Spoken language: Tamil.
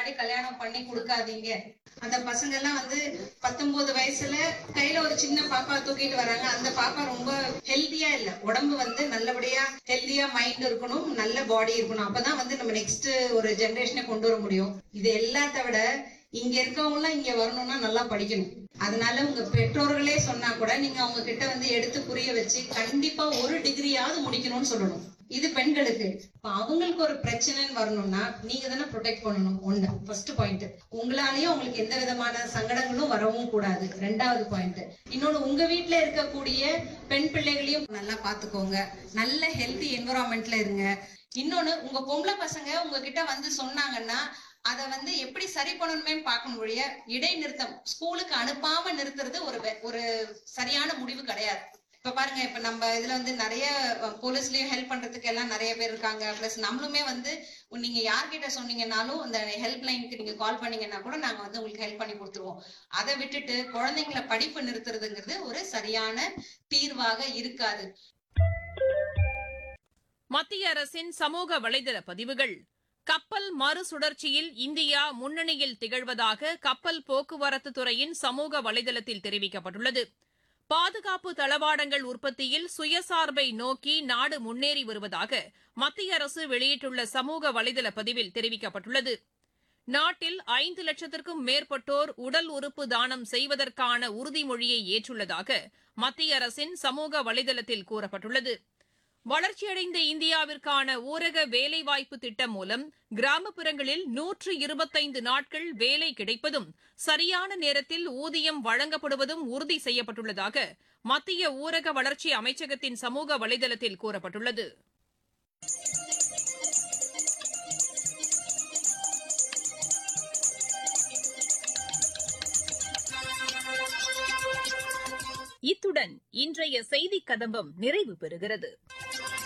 முன்னாடி கல்யாணம் பண்ணி கொடுக்காதீங்க அந்த பசங்க எல்லாம் வந்து பத்தொன்பது வயசுல கையில ஒரு சின்ன பாப்பா தூக்கிட்டு வராங்க அந்த பாப்பா ரொம்ப ஹெல்தியா இல்ல உடம்பு வந்து நல்லபடியா ஹெல்தியா மைண்ட் இருக்கணும் நல்ல பாடி இருக்கணும் அப்பதான் வந்து நம்ம நெக்ஸ்ட் ஒரு ஜெனரேஷனை கொண்டு வர முடியும் இது எல்லாத்த விட இங்க இருக்கவங்க எல்லாம் இங்க வரணும்னா நல்லா படிக்கணும் அதனால உங்க பெற்றோர்களே சொன்னா கூட நீங்க அவங்க கிட்ட வந்து எடுத்து புரிய வச்சு கண்டிப்பா ஒரு டிகிரியாவது முடிக்கணும்னு சொல்லணும் இது பெண்களுக்கு இப்ப அவங்களுக்கு ஒரு பிரச்சனைன்னு வரணும்னா நீங்க தானே ப்ரொடெக்ட் பண்ணணும் ஒண்ணு ஃபர்ஸ்ட் பாயிண்ட் உங்களாலயும் உங்களுக்கு எந்த விதமான சங்கடங்களும் வரவும் கூடாது ரெண்டாவது பாயிண்ட் இன்னொன்னு உங்க வீட்ல இருக்கக்கூடிய பெண் பிள்ளைகளையும் நல்லா பாத்துக்கோங்க நல்ல ஹெல்தி என்விரான்மெண்ட்ல இருங்க இன்னொன்னு உங்க பொம்பளை பசங்க உங்ககிட்ட வந்து சொன்னாங்கன்னா அத வந்து எப்படி சரி பண்ணணுமே பார்க்கணும் ஒழிய இடைநிறுத்தம் ஸ்கூலுக்கு அனுப்பாம நிறுத்துறது ஒரு வெ- ஒரு சரியான முடிவு கிடையாது இப்ப பாருங்க இப்ப நம்ம இதுல வந்து நிறைய அஹ், போலீஸ்லயும் ஹெல்ப் பண்றதுக்கு எல்லாம் நிறைய பேர் இருக்காங்க பிளஸ் நம்மளுமே வந்து உ- நீங்க யார்கிட்ட சொன்னீங்கன்னாலும் அந்த ஹெல்ப் லைனுக்கு நீங்க கால் பண்ணீங்கன்னா கூட நாங்க வந்து உங்களுக்கு ஹெல்ப் பண்ணி கொடுத்துருவோம் அதை விட்டுட்டு குழந்தைங்களை படிப்பு நிறுத்துறதுங்கிறது ஒரு சரியான தீர்வாக இருக்காது மத்திய அரசின் சமூக வலைதள பதிவுகள் கப்பல் மறுசுழற்சியில் இந்தியா முன்னணியில் திகழ்வதாக கப்பல் போக்குவரத்து துறையின் சமூக வலைதளத்தில் தெரிவிக்கப்பட்டுள்ளது பாதுகாப்பு தளவாடங்கள் உற்பத்தியில் சுயசார்பை நோக்கி நாடு முன்னேறி வருவதாக மத்திய அரசு வெளியிட்டுள்ள சமூக வலைதள பதிவில் தெரிவிக்கப்பட்டுள்ளது நாட்டில் ஐந்து லட்சத்திற்கும் மேற்பட்டோர் உடல் உறுப்பு தானம் செய்வதற்கான உறுதிமொழியை ஏற்றுள்ளதாக மத்திய அரசின் சமூக வலைதளத்தில் கூறப்பட்டுள்ளது வளர்ச்சியடைந்த இந்தியாவிற்கான ஊரக வேலைவாய்ப்பு திட்டம் மூலம் கிராமப்புறங்களில் நூற்று இருபத்தைந்து நாட்கள் வேலை கிடைப்பதும் சரியான நேரத்தில் ஊதியம் வழங்கப்படுவதும் உறுதி செய்யப்பட்டுள்ளதாக மத்திய ஊரக வளர்ச்சி அமைச்சகத்தின் சமூக வலைதளத்தில் கூறப்பட்டுள்ளது இத்துடன் இன்றைய செய்திக் கதம்பம் நிறைவு பெறுகிறது